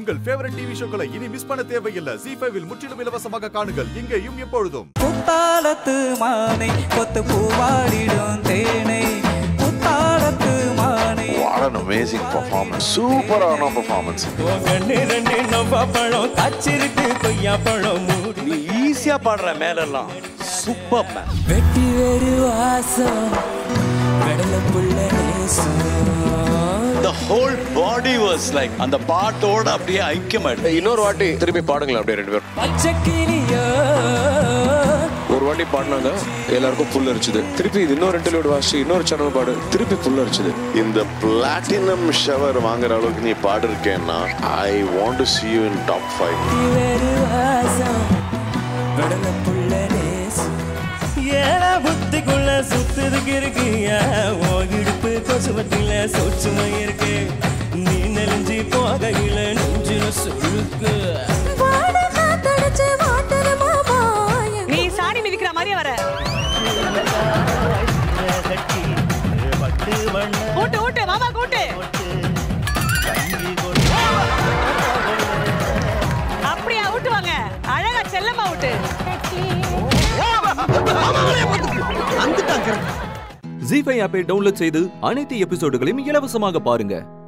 உங்கள் favourite TV ஷோக்களை இனி miss பண்ண தேவையில்லை ஜி ஃபைவில் முற்றிலும் இலவசமாக காணுங்கள் இங்கேயும் எப்பொழுதும் குத்தாலத்து மானை கொத்து பூவாடிடும் தேனை குத்தாலத்து மானை What an amazing performance. சூப்பரான performance. கண்ணு ரெண்டு நவ்வா பழம் காய்ச்சிருக்கு கொய்யா பழம் மூடி நீ ஈஸியா பாடுற மேலெல்லாம் சூப்பர் மேன் வெட்டி வேறு வாசம் கடல புள்ள நேசம் the whole body was like அந்த பாட்டோட அப்படியே ஐக்கியமாயிடுது இன்னொரு வாட்டி திருப்பி பாடுங்களேன் அப்படியே ரெண்டு பேரும் பச்சை கிளியோ ஒரு வாட்டி பாடினாங்க எல்லாருக்கும் புல் அரிச்சுது திருப்பி இது இன்னொரு இன்டர்வியூட் வாசி இன்னொரு சேனல் பாடு திருப்பி புல் அரிச்சுது இந்த பிளாட்டினம் ஷவர் வாங்குற அளவுக்கு நீ பாடிருக்கேன்னா I want to see you in top five வெட்டி வேறு வாசம் கடல புள்ள நேசம் ஏன புத்திக்குள்ள சுத்துதுக்கு இருக்கு ஓ இடுப்பு கொசுவத்தில சூட்சும இருக்கு நீ நெலிஞ்சி போகையில நெஞ்சில சுழுக்கு நீ சாணி மிதிக்கிற மாதிரி வர கூட்டு கூட்டு மாமா கூட்டு அப்படியா ஊட்டுவாங்க அழகா செல்லம்மா ஊட்டு ஜி ஃபைவ் ஆப்பை டவுன்லோட் செய்து அனைத்து எபிசோடுகளையும் இலவசமாக பாருங்க